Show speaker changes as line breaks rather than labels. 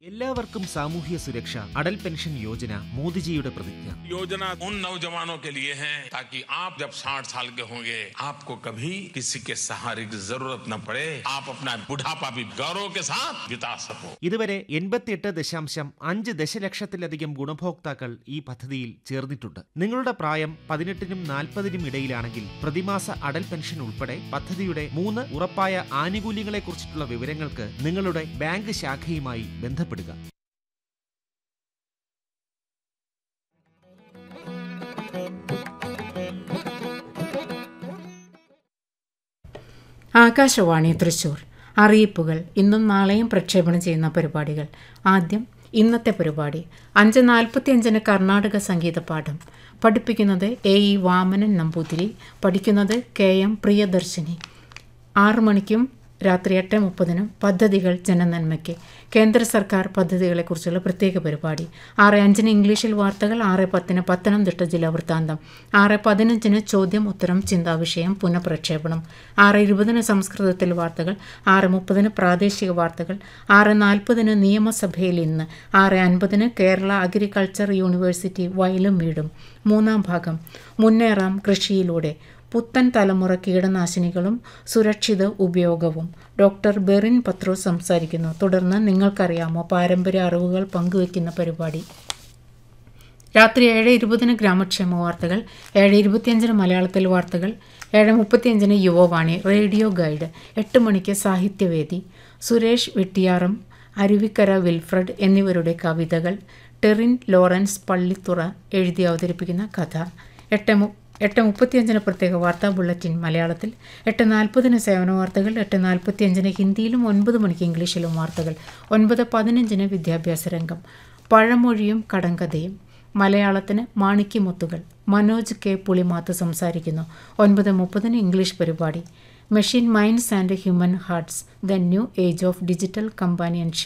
എല്ലാവർക്കും സാമൂഹ്യ സുരക്ഷ അടൽ പെൻഷൻ യോജന മോദിജിയുടെ പ്രതിജ്ഞ
योजना उन नौजवानों के लिए है ताकि आप जब 60 साल के होंगे आपको कभी किसी के सहारे की जरूरत न पड़े आप अपना बुढ़ापा भी गौरव के साथ बिता सको
ഇതുവരെ എൺപത്തിയെട്ട് ദശാംശം അഞ്ച് ദശലക്ഷത്തിലധികം ഗുണഭോക്താക്കൾ ഈ പദ്ധതിയിൽ ചേർന്നിട്ടുണ്ട് നിങ്ങളുടെ പ്രായം പതിനെട്ടിനും നാൽപ്പതിനും ഇടയിലാണെങ്കിൽ പ്രതിമാസ അടൽ പെൻഷൻ ഉൾപ്പെടെ പദ്ധതിയുടെ മൂന്ന് ഉറപ്പായ ആനുകൂല്യങ്ങളെക്കുറിച്ചിട്ടുള്ള വിവരങ്ങൾക്ക് നിങ്ങളുടെ ബാങ്ക് ശാഖയുമായി ബന്ധപ്പെടുക
ആകാശവാണി തൃശൂർ അറിയിപ്പുകൾ ഇന്നും നാളെയും പ്രക്ഷേപണം ചെയ്യുന്ന പരിപാടികൾ ആദ്യം ഇന്നത്തെ പരിപാടി അഞ്ച് നാൽപ്പത്തിയഞ്ചിന് കർണാടക സംഗീത പാഠം പഠിപ്പിക്കുന്നത് എ ഇ വാമനൻ നമ്പൂതിരി പഠിക്കുന്നത് കെ എം പ്രിയദർശിനി ആറു മണിക്കും രാത്രി എട്ട് മുപ്പതിനും പദ്ധതികൾ ജനനന്മയ്ക്ക് കേന്ദ്ര സർക്കാർ പദ്ധതികളെക്കുറിച്ചുള്ള പ്രത്യേക പരിപാടി ആറ് അഞ്ചിന് ഇംഗ്ലീഷിൽ വാർത്തകൾ ആറ് പത്തിന് പത്തനംതിട്ട ജില്ലാ വൃത്താന്തം ആറ് പതിനഞ്ചിന് ചോദ്യം ഉത്തരം ചിന്താവിഷയം പുനഃപ്രക്ഷേപണം ആറ് ഇരുപതിന് സംസ്കൃതത്തിൽ വാർത്തകൾ ആറ് മുപ്പതിന് പ്രാദേശിക വാർത്തകൾ ആറ് നാൽപ്പതിന് നിയമസഭയിൽ ഇന്ന് ആറ് അൻപതിന് കേരള അഗ്രികൾച്ചർ യൂണിവേഴ്സിറ്റി വയലും വീടും മൂന്നാം ഭാഗം മുന്നേറാം കൃഷിയിലൂടെ പുത്തൻ തലമുറ കീടനാശിനികളും സുരക്ഷിത ഉപയോഗവും ഡോക്ടർ ബെറിൻ പത്രോ സംസാരിക്കുന്നു തുടർന്ന് നിങ്ങൾക്കറിയാമോ പാരമ്പര്യ അറിവുകൾ പങ്കുവയ്ക്കുന്ന പരിപാടി രാത്രി ഏഴ് ഇരുപതിന് ഗ്രാമക്ഷേമ വാർത്തകൾ ഏഴ് ഇരുപത്തിയഞ്ചിന് മലയാളത്തിൽ വാർത്തകൾ ഏഴ് മുപ്പത്തിയഞ്ചിന് യുവവാണി റേഡിയോ ഗൈഡ് എട്ട് മണിക്ക് സാഹിത്യവേദി സുരേഷ് വെട്ടിയാറും അരുവിക്കര വിൽഫ്രഡ് എന്നിവരുടെ കവിതകൾ ടെറിൻ ലോറൻസ് പള്ളിത്തുറ എഴുതി അവതരിപ്പിക്കുന്ന കഥ എട്ട് മു എട്ട് മുപ്പത്തിയഞ്ചിന് പ്രത്യേക വാർത്താ ബുള്ളറ്റിൻ മലയാളത്തിൽ എട്ട് നാൽപ്പതിന് സേവന വാർത്തകൾ എട്ട് നാൽപ്പത്തിയഞ്ചിന് ഹിന്ദിയിലും ഒൻപത് മണിക്ക് ഇംഗ്ലീഷിലും വാർത്തകൾ ഒൻപത് പതിനഞ്ചിന് വിദ്യാഭ്യാസ രംഗം പഴമൊഴിയും കടങ്കഥയും മലയാളത്തിന് മാണിക്യമുത്തുകൾ മനോജ് കെ പുളിമാത്ത് സംസാരിക്കുന്നു ഒൻപത് മുപ്പതിന് ഇംഗ്ലീഷ് പരിപാടി machine minds and human hearts the new age of digital companionship